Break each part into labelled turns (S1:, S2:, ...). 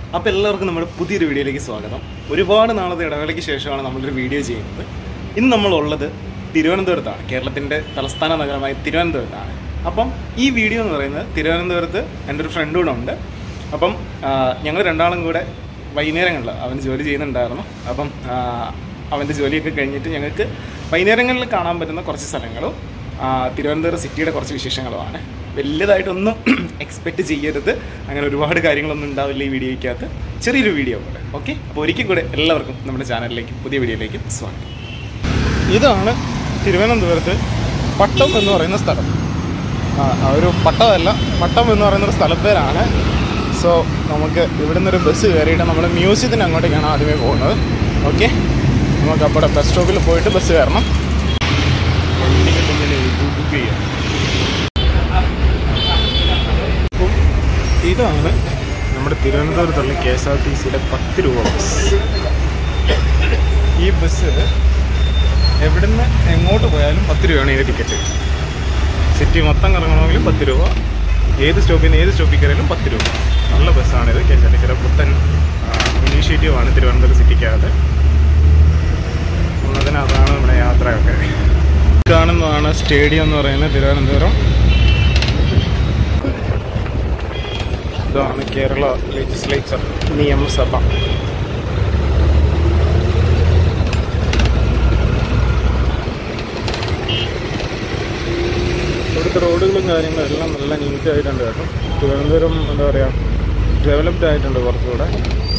S1: അപ്പോൾ എല്ലാവർക്കും നമ്മുടെ പുതിയൊരു വീഡിയോയിലേക്ക് സ്വാഗതം ഒരുപാട് നാളത്തെ ഇടവേളയ്ക്ക് ശേഷമാണ് നമ്മളൊരു വീഡിയോ ചെയ്യുന്നത് ഇന്ന് നമ്മളുള്ളത് തിരുവനന്തപുരത്താണ് കേരളത്തിൻ്റെ തലസ്ഥാന നഗരമായ തിരുവനന്തപുരത്താണ് അപ്പം ഈ വീഡിയോ എന്ന് പറയുന്നത് തിരുവനന്തപുരത്ത് എൻ്റെ ഒരു ഫ്രണ്ട് കൂടെ ഉണ്ട് അപ്പം ഞങ്ങൾ രണ്ടാളും കൂടെ വൈകുന്നേരങ്ങളിൽ അവൻ ജോലി ചെയ്യുന്നുണ്ടായിരുന്നു അപ്പം ആ, അവൻ്റെ ജോലിയൊക്കെ കഴിഞ്ഞിട്ട് ഞങ്ങൾക്ക് വൈകുന്നേരങ്ങളിൽ കാണാൻ പറ്റുന്ന കുറച്ച് സ്ഥലങ്ങളും ആ, തിരുവനന്തപുരം സിറ്റിയുടെ കുറച്ച് വിശേഷങ്ങളുമാണ് വലിയതായിട്ടൊന്നും എക്സ്പെക്റ്റ് ചെയ്യരുത് അങ്ങനെ ഒരുപാട് കാര്യങ്ങളൊന്നും ഉണ്ടാവില്ല ഈ വീഡിയോയ്ക്കകത്ത് ചെറിയൊരു വീഡിയോ പോലെ ഓക്കെ അപ്പോൾ ഒരിക്കൽ കൂടെ എല്ലാവർക്കും നമ്മുടെ ചാനലിലേക്ക് പുതിയ വീഡിയോയിലേക്ക് സ്വാഗതം ഇതാണ് തിരുവനന്തപുരത്ത് പട്ടം എന്ന് പറയുന്ന സ്ഥലം ആ, ആ ഒരു പട്ടമല്ല പട്ടം എന്ന് പറയുന്ന ഒരു സ്ഥലപ്പേരാണ് സോ നമുക്ക് ഇവിടെ നിന്നൊരു ബസ് കയറിയിട്ട് നമ്മൾ മ്യൂസിയത്തിന് അങ്ങോട്ടേക്കാണ് ആദ്യമേ പോകുന്നത് ഓക്കെ നമുക്ക് അപ്പോൾ ബസ് സ്റ്റോപ്പിൽ പോയിട്ട് ബസ് കയറണം ബുക്ക് ചെയ്യാം അപ്പം ഇതാണ് നമ്മുടെ തിരുവനന്തപുരത്തുള്ള കെ എസ് ആർ ടി സിയുടെ പത്ത് രൂപ ബസ് ഈ ബസ് എവിടുന്ന് എങ്ങോട്ട് പോയാലും പത്ത് രൂപയാണ് ഈ ടിക്കറ്റ് സിറ്റി മൊത്തം കറങ്ങണമെങ്കിലും പത്ത് രൂപ ഏത് സ്റ്റോപ്പിൽ നിന്ന് ഏത് സ്റ്റോപ്പിൽ കയറിയാലും പത്ത് രൂപ നല്ല ബസ്സാണിത് കെ എസ് ആർ ടി സിയുടെ പുത്തൻ ഇനീഷ്യേറ്റീവാണ് തിരുവനന്തപുരം സിറ്റിക്കകത്ത് ഉള്ളതിന് അതാണ് നമ്മുടെ യാത്രയൊക്കെ കാണുന്നതാണ് സ്റ്റേഡിയം എന്ന് പറയുന്നത് തിരുവനന്തപുരം ഇതാണ് കേരള ലെജിസ്ലേച്ചർ നിയമസഭ ഇവിടുത്തെ റോഡുകളും കാര്യങ്ങളും എല്ലാം നല്ല നീറ്റ് ആയിട്ടുണ്ട് കേട്ടോ തിരുവനന്തപുരം എന്താ പറയുക ഡെവലപ്ഡ് ആയിട്ടുണ്ട് കുറച്ചുകൂടെ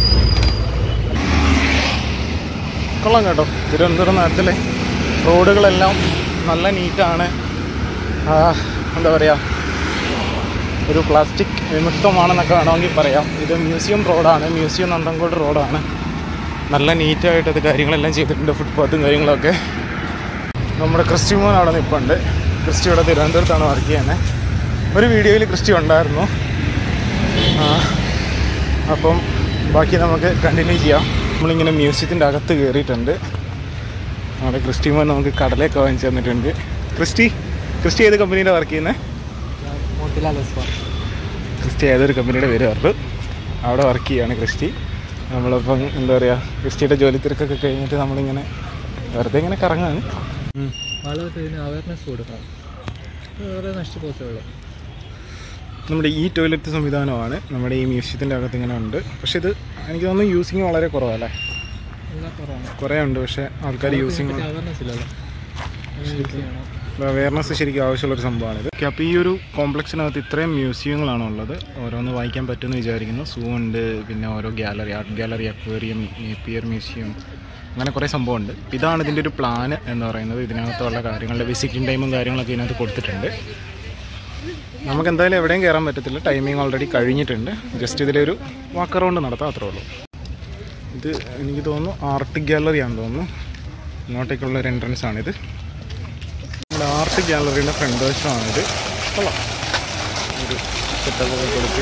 S1: കൊള്ളാം കേട്ടോ തിരുവനന്തപുരം നാട്ടിലെ റോഡുകളെല്ലാം നല്ല നീറ്റാണ് എന്താ പറയുക ഒരു പ്ലാസ്റ്റിക് വിമുക്തമാണെന്നൊക്കെ വേണമെങ്കിൽ പറയാം ഇത് മ്യൂസിയം റോഡാണ് മ്യൂസിയം നന്തൻകോട് റോഡാണ് നല്ല നീറ്റായിട്ട് അത് കാര്യങ്ങളെല്ലാം ചെയ്തിട്ടുണ്ട് ഫുട്പാത്തും കാര്യങ്ങളൊക്കെ നമ്മുടെ ക്രിസ്റ്റി മോൻ അവിടെ നിൽപ്പുണ്ട് ക്രിസ്റ്റി ഇവിടെ തിരുവനന്തപുരത്താണ് വർക്ക് ചെയ്യുന്നത് ഒരു വീഡിയോയിൽ ക്രിസ്റ്റി ഉണ്ടായിരുന്നു ആ, അപ്പം ബാക്കി നമുക്ക് കണ്ടിന്യൂ ചെയ്യാം നമ്മളിങ്ങനെ മ്യൂസിയത്തിൻ്റെ അകത്ത് കയറിയിട്ടുണ്ട് അവിടെ ക്രിസ്റ്റി മോൻ നമുക്ക് കടലയൊക്കെ വാങ്ങിച്ചു തന്നിട്ടുണ്ട് ക്രിസ്റ്റി ക്രിസ്റ്റി ഏത് കമ്പനിയിലാണ് വർക്ക് ചെയ്യുന്നത്
S2: മോത്തിലാൽ ഒസ്വാൾ
S1: ക്രിസ്റ്റി ഏതൊരു കമ്പനിയുടെ പേര് പറഞ്ഞു അവിടെ വർക്ക് ചെയ്യാണ് ക്രിസ്റ്റി നമ്മളിപ്പം എന്താ പറയുക ക്രിസ്റ്റിയുടെ ജോലി തിരക്കൊക്കെ കഴിഞ്ഞിട്ട് നമ്മളിങ്ങനെ വെറുതെ ഇങ്ങനെ കറങ്ങാണ് ഉം.
S2: ആളുകൾക്ക് ഇതിന് അവയർനെസ് കൊടുക്കണം വേറെ നഷ്ടപ്പെട്ടേ ഉള്ളൂ
S1: നമ്മുടെ ഈ ടോയ്ലറ്റ് സംവിധാനമാണ് നമ്മുടെ ഈ മ്യൂസിയത്തിൻ്റെ അകത്ത് ഇങ്ങനെ ഉണ്ട് പക്ഷേ ഇത് എനിക്ക് തോന്നുന്നു യൂസിങ് വളരെ കുറവല്ലേ
S2: എല്ലാം കുറവാണ്
S1: കുറേ ഉണ്ട് പക്ഷേ ആൾക്കാർ യൂസിങ്
S2: അവയർനെസ് ഇല്ലല്ലോ അത് യൂസ് ചെയ്യണം
S1: അവയർനെസ് ശരിക്കും ആവശ്യമുള്ളൊരു സംഭവമാണിത് ഓക്കെ അപ്പോൾ ഈ ഒരു കോംപ്ലക്സിനകത്ത് ഇത്രയും മ്യൂസിയങ്ങളാണ് ഉള്ളത് ഓരോന്ന് വായിക്കാൻ പറ്റുമെന്ന് വിചാരിക്കുന്നു സൂ ഉണ്ട് പിന്നെ ഓരോ gallery art gallery aquarium Napier museum അങ്ങനെ കുറേ സംഭവമുണ്ട് ഇതാണ് ഇതിൻ്റെ ഒരു പ്ലാൻ എന്ന് പറയുന്നത് ഇതിനകത്തുള്ള കാര്യങ്ങളുടെ വിസിറ്റിംഗ് ടൈമും കാര്യങ്ങളൊക്കെ ഇതിനകത്ത് കൊടുത്തിട്ടുണ്ട് നമുക്ക് എന്തായാലും എവിടെയും കയറാൻ പറ്റത്തില്ല ടൈമിംഗ് ഓൾറെഡി കഴിഞ്ഞിട്ടുണ്ട് ജസ്റ്റ് ഇതിലൊരു വാക്ക് അറൗണ്ട് നടത്താം അത്രേ ഉള്ളൂ ഇത് എനിക്ക് തോന്നുന്നു ആർട്ട് ഗാലറിയാണെന്ന് തോന്നുന്നു ഇങ്ങോട്ടേക്കുള്ള ഒരു എൻട്രൻസ് ആണിത് നമ്മുടെ ആർട്ട് ഗാലറിയുടെ ഫ്രണ്ട് വശമാണിത് കൊള്ളാം ഒരു സെറ്റപ്പൊക്കെ കൊടുത്ത്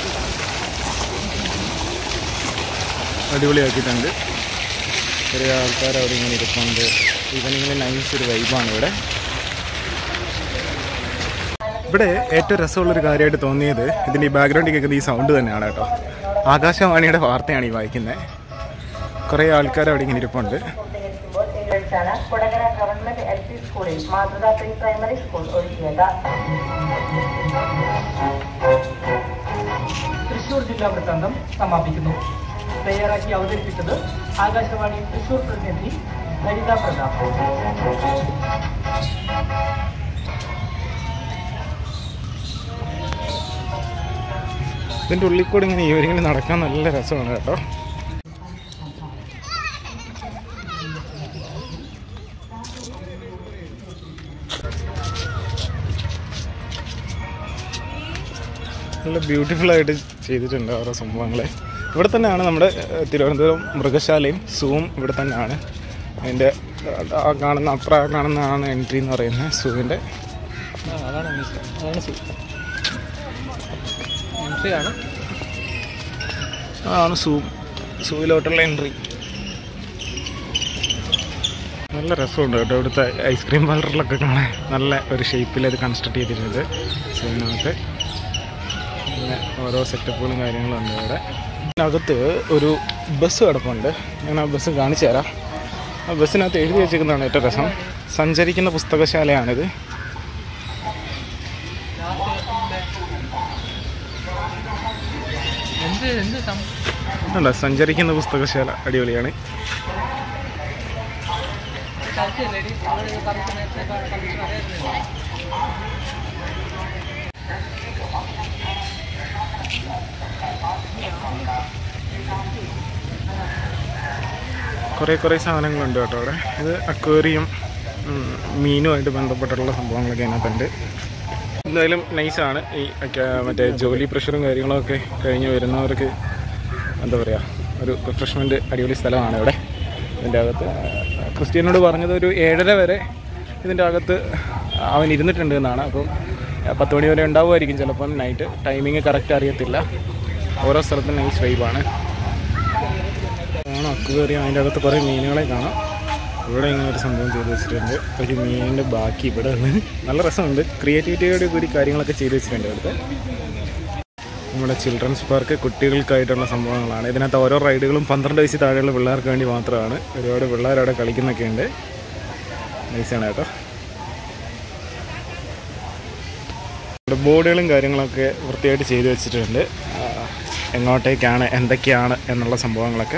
S1: അടിപൊളിയാക്കിയിട്ടുണ്ട് ചെറിയ ആൾക്കാർ അവിടെ ഇങ്ങനെ ഇരിപ്പുണ്ട് ഇവനിങ്ങനെ നൈസ് ഒരു വൈബാണ് ഇവിടെ ഇവിടെ ഏറ്റവും രസമുള്ളൊരു കാര്യമായിട്ട് തോന്നിയത് ഇതിൻ്റെ ഈ ബാക്ക്ഗ്രൗണ്ടിൽ കേൾക്കുന്ന ഈ സൗണ്ട് തന്നെയാണ് കേട്ടോ ആകാശവാണിയുടെ വാർത്തയാണ് ഈ വായിക്കുന്നത് കുറേ ആൾക്കാർ അവിടെ ഇങ്ങനെ ഇരിപ്പുണ്ട്
S3: ാണ് കൊടകര ഗവൺമെന്റ് എൽ പി സ്കൂളിൽ മാതൃകാ പ്രീ പ്രൈമറി സ്കൂൾ ഒരുക്കിയത്
S4: തൃശൂർ ജില്ലാ വൃത്താന്തം സമാപിക്കുന്നു തയ്യാറാക്കി അവതരിപ്പിച്ചത് ആകാശവാണി തൃശൂർ പ്രതിനിധി ലളിത പ്രതാപ്
S1: ഇതിൻ്റെ ഉള്ളിൽ കൂടെ ഇങ്ങനെ ഇവരിങ്ങനെ നടക്കാൻ നല്ല രസമാണ് കേട്ടോ നല്ല ബ്യൂട്ടിഫുൾ ആയിട്ട് ചെയ്തിട്ടുണ്ട് ഓരോ സംഭവങ്ങൾ ഇവിടെ തന്നെയാണ് നമ്മുടെ ഏഹ്, തിരുവനന്തപുരം മൃഗശാലയും സൂവും ഇവിടെ തന്നെയാണ് അതിൻ്റെ ആ കാണുന്ന അപ്പുറം ആ കാണുന്നതാണ് എൻട്രി എന്ന് പറയുന്നത് സൂവിൻ്റെ
S2: ആ, അതാണ് മ്യൂസിയം അതാണ് സൂ എൻട്രി ആണ്
S1: അതാണ് സൂ സൂവിലോട്ടുള്ള എൻട്രി നല്ല രസമുണ്ട് കേട്ടോ ഇവിടുത്തെ ഐസ്ക്രീം പാർലറിലൊക്കെ കാണാൻ നല്ല ഒരു ഷേപ്പിൽ അത് കൺസ്ട്രക്ട് ചെയ്തിട്ടുണ്ട് സൂവിനകത്ത് പിന്നെ ഓരോ സെറ്റപ്പുകളും കാര്യങ്ങളും ഉണ്ട് ഇവിടെ ഇതിനകത്ത് ഒരു ബസ് കിടപ്പുണ്ട് ഞാൻ ആ ബസ് കാണിച്ചു തരാം ആ ബസ്സിനകത്ത് എഴുതി വെച്ചിരിക്കുന്നതാണ് ഏറ്റവും രസം സഞ്ചരിക്കുന്ന പുസ്തകശാലയാണിത്
S2: എന്ത് എന്ത് സം
S1: അല്ല സഞ്ചരിക്കുന്ന പുസ്തകശാല അടിപൊളിയാണ്
S2: കളിച്ചല്ലേടി അവിടെ കറക്റ്റ് നേരത്തെ കളിച്ചു അറിയാറില്ല
S1: കുറേ കുറേ സാധനങ്ങളുണ്ട് കേട്ടോ അവിടെ ഇത് അക്വേറിയം ഉം, മീനുമായിട്ട് ബന്ധപ്പെട്ടുള്ള സംഭവങ്ങളൊക്കെ അതിനകത്തുണ്ട് എന്തായാലും നൈസാണ് ഈ ഒക്കെ മറ്റേ ജോലി പ്രഷറും കാര്യങ്ങളൊക്കെ കഴിഞ്ഞ് വരുന്നവർക്ക് എന്താ പറയുക ഒരു റിഫ്രഷ്മെൻറ്റ് അടിപൊളി സ്ഥലമാണ് ഇവിടെ ഇതിൻ്റെ അകത്ത് ക്രിസ്ത്യനോട് പറഞ്ഞത് ഒരു ഏഴര വരെ ഇതിൻ്റെ അകത്ത് അവൻ ഇരുന്നിട്ടുണ്ട് എന്നാണ് അപ്പം പത്ത് മണി വരെ ഉണ്ടാവുമായിരിക്കും ചിലപ്പം നൈറ്റ് ടൈമിങ് കറക്റ്റ് അറിയത്തില്ല ഓരോ സ്ഥലത്തും നൈസ് വൈബാണ് ആണ് അക്വേറിയം അതിൻ്റെ അകത്ത് കുറേ മീനുകളെ കാണാം ഇവിടെ ഇങ്ങനെ ഒരു സംഭവം ചെയ്ത് വെച്ചിട്ടുണ്ട് ഒരു മീനിൻ്റെ ബാക്കി ഇവിടെ നിന്ന് നല്ല രസമുണ്ട് ക്രിയേറ്റിവിറ്റിയോട് കൂടി കാര്യങ്ങളൊക്കെ ചെയ്ത് വെച്ചിട്ടുണ്ട് ഇവിടുത്തെ നമ്മുടെ ചിൽഡ്രൻസ് പാർക്ക് കുട്ടികൾക്കായിട്ടുള്ള സംഭവങ്ങളാണ് ഇതിനകത്ത് ഓരോ റൈഡുകളും പന്ത്രണ്ട് വയസ്സിൽ താഴെയുള്ള പിള്ളേർക്ക് വേണ്ടി മാത്രമാണ് ഒരുപാട് പിള്ളേർ അവിടെ കളിക്കുന്നൊക്കെ ഉണ്ട് നൈസാണ് കേട്ടോ ഇവിടെ ബോർഡുകളും കാര്യങ്ങളൊക്കെ വൃത്തിയായിട്ട് ചെയ്തു വെച്ചിട്ടുണ്ട് ആ, എങ്ങോട്ടേക്കാണ് എന്തൊക്കെയാണ് എന്നുള്ള സംഭവങ്ങളൊക്കെ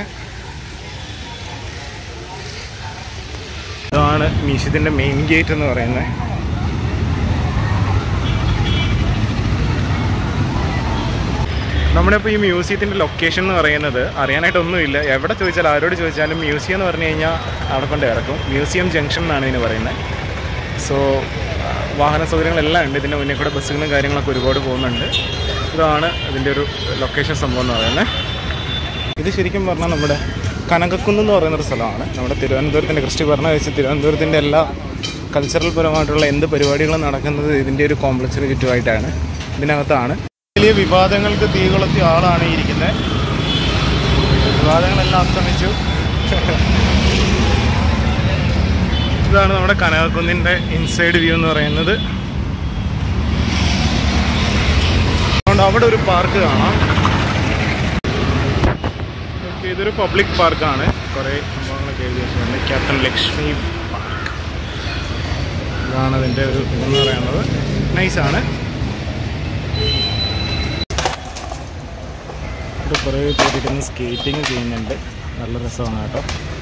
S1: ഇതാണ് മ്യൂസിയത്തിൻ്റെ മെയിൻ ഗേറ്റ് എന്ന് പറയുന്നത് നമ്മുടെ ഇപ്പോൾ ഈ മ്യൂസിയത്തിൻ്റെ ലൊക്കേഷൻ എന്ന് പറയുന്നത് അറിയാനായിട്ടൊന്നുമില്ല എവിടെ ചോദിച്ചാൽ ആരോട് ചോദിച്ചാലും മ്യൂസിയം എന്ന് പറഞ്ഞു കഴിഞ്ഞാൽ അവിടെ കൊണ്ട് ഇറക്കും മ്യൂസിയം ജംഗ്ഷൻ എന്നാണ് ഇതിന് പറയുന്നത് സോ വാഹന സൗകര്യങ്ങളെല്ലാം ഉണ്ട് ഇതിൻ്റെ മുന്നേ കൂടെ ബസ്സുകളും കാര്യങ്ങളൊക്കെ ഒരുപാട് പോകുന്നുണ്ട് ഇതാണ് ഇതിൻ്റെ ഒരു ലൊക്കേഷൻ സംഭവം എന്ന് പറയുന്നത് ഇത് ശരിക്കും പറഞ്ഞാൽ നമ്മുടെ കനകക്കുന്ന് എന്ന് പറയുന്നൊരു സ്ഥലമാണ് നമ്മുടെ തിരുവനന്തപുരത്തിൻ്റെ ക്രിസ്റ്റി പറഞ്ഞ വെച്ച് തിരുവനന്തപുരത്തിൻ്റെ എല്ലാ കൾച്ചറൽ പരമായിട്ടുള്ള എന്ത് പരിപാടികളും നടക്കുന്നത് ഇതിൻ്റെ ഒരു കോംപ്ലക്സിന് ചുറ്റുമായിട്ടാണ് ഇതിനകത്താണ് വലിയ വിവാദങ്ങൾക്ക് തീ കൊളുത്തിയ ആളാണ് ഈ ഇരിക്കുന്നത് വിവാദങ്ങളെല്ലാം അസ്തമിച്ചു ഇതാണ് നമ്മുടെ കനകക്കുന്നിൻ്റെ ഇൻസൈഡ് വ്യൂ എന്ന് പറയുന്നത് അതുകൊണ്ട് അവിടെ ഒരു പാർക്ക് കാണാം ഓക്കെ ഇതൊരു പബ്ലിക് പാർക്കാണ് കുറേ സംഭവങ്ങളൊക്കെ എഴുതി വെച്ചിട്ടുണ്ട് ക്യാപ്റ്റൻ ലക്ഷ്മി പാർക്ക് ഇതാണ് അതിൻ്റെ ഒരു ഇതെന്ന് പറയുന്നത് നൈസാണ് ഇവിടെ കുറേ പേരിരുന്ന് സ്കേറ്റിംഗ് ചെയ്യുന്നുണ്ട് നല്ല രസമാണ് കേട്ടോ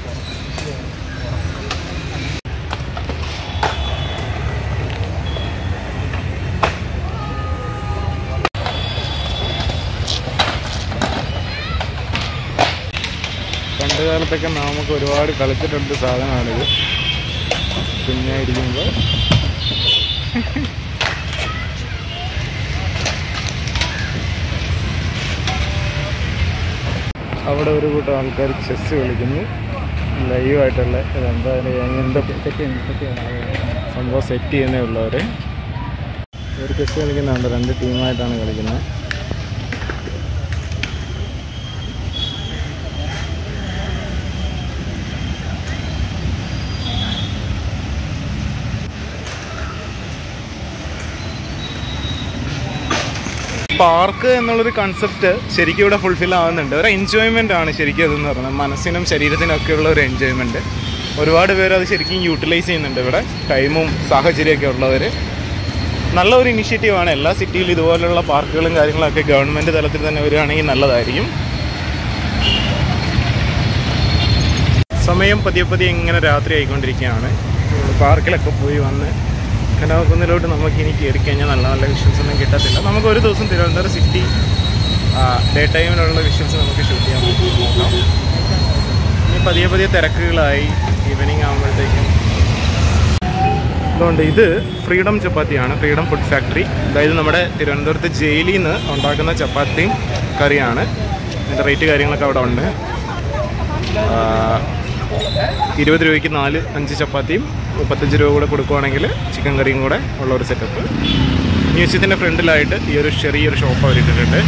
S1: പണ്ട് കാലത്തൊക്കെ നമുക്ക് ഒരുപാട് കളിച്ചിട്ടുണ്ട് സാധനമാണിത് കുഞ്ഞായിരിക്കുമ്പോൾ അവിടെ ഒരു കൂട്ടം ആൾക്കാർ ചെസ് കളിക്കുന്നു ലൈവായിട്ടുള്ള ഇതെന്താ എന്താ സംഭവം സെറ്റ് ചെയ്യുന്നേ ഉള്ളവർ ഒരു ചെസ് കളിക്കുന്നുണ്ട് രണ്ട് ടീമായിട്ടാണ് കളിക്കുന്നത് പാർക്ക് എന്നുള്ളൊരു കൺസെപ്റ്റ് ശരിക്കും ഇവിടെ ഫുൾഫിൽ ആവുന്നുണ്ട് ഒരു എൻജോയ്മെൻ്റ് ആണ് ശരിക്കും അതെന്ന് പറയുന്നത് മനസ്സിനും ശരീരത്തിനും ഒക്കെ ഉള്ള ഒരു എൻജോയ്മെൻറ്റ് ഒരുപാട് പേര് അത് ശരിക്കും യൂട്ടിലൈസ് ചെയ്യുന്നുണ്ട് ഇവിടെ ടൈമും സാഹചര്യമൊക്കെ ഉള്ളവർ നല്ല ഒരു ഇനിഷ്യേറ്റീവാണ് എല്ലാ സിറ്റിയിലും ഇതുപോലുള്ള പാർക്കുകളും കാര്യങ്ങളൊക്കെ ഗവൺമെൻറ് തലത്തിൽ തന്നെ വരികയാണെങ്കിൽ നല്ലതായിരിക്കും സമയം പതിയെ പതിയെ ഇങ്ങനെ രാത്രി ആയിക്കൊണ്ടിരിക്കുകയാണ് പാർക്കിലൊക്കെ പോയി വന്ന് കനകക്കുന്നിലോട്ട് നമുക്ക് ഇനി കയറി കഴിഞ്ഞാൽ നല്ല നല്ല വിഷ്വൽസ് ഒന്നും കിട്ടത്തില്ല നമുക്ക് ഒരു ദിവസം തിരുവനന്തപുരം സിറ്റി ഡേ ടൈമിലുള്ള വിഷ്വൽസ് നമുക്ക് ഷൂട്ട് ചെയ്യാൻ പറ്റും നോക്കാം ഇനി പതിയെ പതിയെ തിരക്കുകളായി ഈവനിങ് ആകുമ്പോഴത്തേക്കും അതുകൊണ്ട് ഇത് ഫ്രീഡം ചപ്പാത്തിയാണ് ഫ്രീഡം ഫുഡ് ഫാക്ടറി അതായത് നമ്മുടെ തിരുവനന്തപുരത്ത് ജയിലിൽ നിന്ന് ഉണ്ടാക്കുന്ന ചപ്പാത്തിയും കറിയാണ് അതിൻ്റെ റേറ്റ് കാര്യങ്ങളൊക്കെ അവിടെ ഉണ്ട് ആ, ഇരുപത് രൂപയ്ക്ക് നാല് അഞ്ച് ചപ്പാത്തിയും മുപ്പത്തഞ്ച് രൂപ കൂടെ കൊടുക്കുവാണെങ്കിൽ ചിക്കൻ കറിയും കൂടെ ഉള്ള ഒരു സെറ്റപ്പ് മ്യൂസിയത്തിൻ്റെ ഫ്രണ്ടിലായിട്ട് ഈ ഒരു ചെറിയൊരു ഷോപ്പ് അവരിട്ടിട്ടുണ്ട്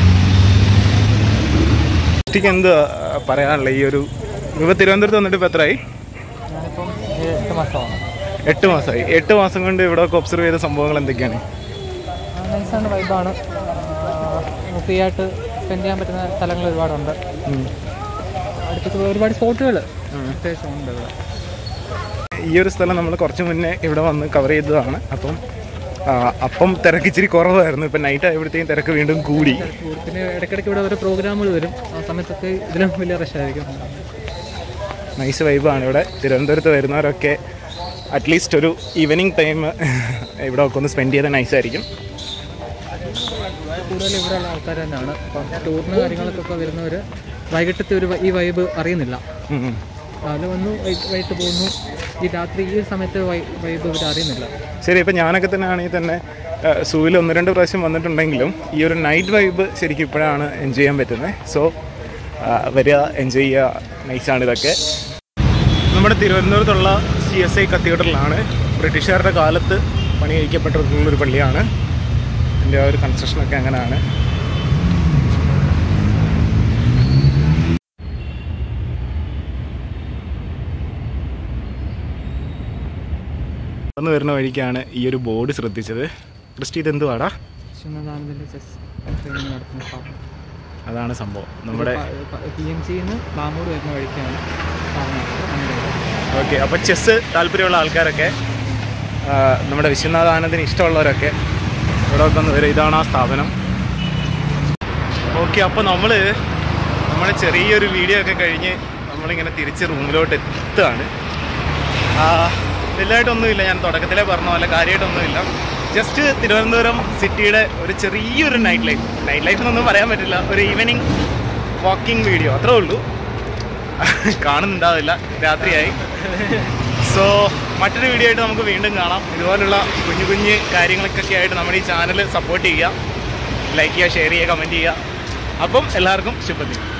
S1: എനിക്ക് എന്ത് പറയാനുള്ള ഈ ഒരു ഇപ്പോൾ തിരുവനന്തപുരത്ത് വന്നിട്ട് ഇപ്പോൾ എത്രയായി
S2: ഞാനിപ്പം എട്ട് മാസമാണ്
S1: എട്ട് മാസമായി എട്ട് മാസം കൊണ്ട് ഇവിടെ ഒക്കെ ഒബ്സർവ് ചെയ്ത സംഭവങ്ങൾ എന്തൊക്കെയാണ്
S2: നൈസാണ് വൈബാണ് ഫ്രീ ആയിട്ട് സ്പെൻഡ് ചെയ്യാൻ പറ്റുന്ന സ്ഥലങ്ങൾ ഒരുപാടുണ്ട് അടുത്ത് ഒരുപാട് സ്പോട്ടുകൾ അത്യാവശ്യം ഉണ്ട് ഇവിടെ
S1: ഈ ഒരു സ്ഥലം നമ്മൾ കുറച്ച് മുന്നേ ഇവിടെ വന്ന് കവർ ചെയ്തതാണ് അപ്പം ആ, അപ്പം തിരക്ക് ഇച്ചിരി കുറവായിരുന്നു ഇപ്പം നൈറ്റ് ആയപ്പോഴത്തേക്കും തിരക്ക് വീണ്ടും കൂടി
S2: പിന്നെ ഇടയ്ക്കിടയ്ക്ക് ഇവിടെ ഓരോ പ്രോഗ്രാമുകൾ വരും ആ സമയത്തൊക്കെ ഇതിലും വലിയ റഷായിരിക്കും
S1: നൈസ് വൈബാണ് ഇവിടെ തിരുവനന്തപുരത്ത് വരുന്നവരൊക്കെ അറ്റ്ലീസ്റ്റ് ഒരു ഈവനിങ് ടൈം ഇവിടെ ഒക്കെ ഒന്ന് സ്പെൻഡ് ചെയ്താൽ നൈസായിരിക്കും
S2: കൂടുതൽ ഇവിടെയുള്ള ആൾക്കാർ തന്നെയാണ് അപ്പം ടൂറിന് കാര്യങ്ങൾക്കൊക്കെ വരുന്നവർ വൈകിട്ടത്തെ ഒരു വ- ഈ വൈബ് അറിയുന്നില്ല രാവിലെ വന്നു വൈകിട്ട് വൈകിട്ട് പോകുന്നു ഈ രാത്രി ഈ ഒരു സമയത്ത് വൈ- വൈബ് ഇവർ അറിയുന്നില്ല
S1: ശരി ഇപ്പം ഞാനൊക്കെ തന്നെ ആണെങ്കിൽ തന്നെ സൂവിൽ ഒന്ന് രണ്ട് പ്രാവശ്യം വന്നിട്ടുണ്ടെങ്കിലും ഈ ഒരു നൈറ്റ് വൈബ് ശരിക്കും ഇപ്പോഴാണ് എൻജോയ് ചെയ്യാൻ പറ്റുന്നത് സോ വരിക എൻജോയ് ചെയ്യുക നൈസാണ് ഇതൊക്കെ നമ്മുടെ തിരുവനന്തപുരത്തുള്ള സി എസ് ഐ കത്തീഡ്രലാണ് ബ്രിട്ടീഷുകാരുടെ കാലത്ത് പണി കഴിക്കപ്പെട്ടിട്ടുള്ളൊരു പള്ളിയാണ് ഇതിൻ്റെ ആ ഒരു കൺസ്ട്രക്ഷനൊക്കെ അങ്ങനെയാണ് വന്ന് വരുന്ന വഴിക്കാണ് ഈ ഒരു ബോർഡ് ശ്രദ്ധിച്ചത് ക്രിസ്റ്റി ഇത് എന്തുവാടാ
S2: വിശ്വനാഥാനന്ദൻ്റെ ചെസ് ട്രെയിനിങ് നടത്തുന്ന സ്ഥാപനം
S1: അതാണ് സംഭവം നമ്മുടെ
S2: പി എം സിന്ന് പാമൂട് വരുന്ന വഴിക്കാണ് സ്ഥാപനം അങ്ങനെ
S1: ഓക്കെ അപ്പോൾ ചെസ്സ് താല്പര്യമുള്ള ആൾക്കാരൊക്കെ ആ, നമ്മുടെ വിശ്വനാഥ ആനന്ദിന് ഇഷ്ടമുള്ളവരൊക്കെ ഇവിടെ ഒക്കെ ഒന്ന് വരും ഇതാണ് ആ സ്ഥാപനം ഓക്കെ അപ്പോൾ നമ്മൾ നമ്മുടെ ചെറിയൊരു വീഡിയോ ഒക്കെ കഴിഞ്ഞ് നമ്മളിങ്ങനെ തിരിച്ച് റൂമിലോട്ട് എത്തുകയാണ് ആ, വലുതായിട്ടൊന്നുമില്ല ഞാൻ തുടക്കത്തിലേ പറഞ്ഞ പോലെ കാര്യമായിട്ടൊന്നുമില്ല ജസ്റ്റ് തിരുവനന്തപുരം സിറ്റിയുടെ ഒരു ചെറിയൊരു നൈറ്റ് ലൈഫ് നൈറ്റ് ലൈഫ് എന്നൊന്നും പറയാൻ പറ്റില്ല ഒരു ഈവനിങ് വാക്കിംഗ് വീഡിയോ അത്രേ ഉള്ളൂ കാണുന്നുണ്ടാവില്ല രാത്രിയായി സോ മറ്റൊരു വീഡിയോ ആയിട്ട് നമുക്ക് വീണ്ടും കാണാം ഇതുപോലുള്ള കുഞ്ഞു കുഞ്ഞ് കാര്യങ്ങളൊക്കെ ആയിട്ട് നമ്മുടെ ഈ ചാനൽ സപ്പോർട്ട് ചെയ്യുക ലൈക്ക് ചെയ്യുക ഷെയർ ചെയ്യുക കമൻറ്റ് ചെയ്യുക അപ്പം എല്ലാവർക്കും ശുഭദിനം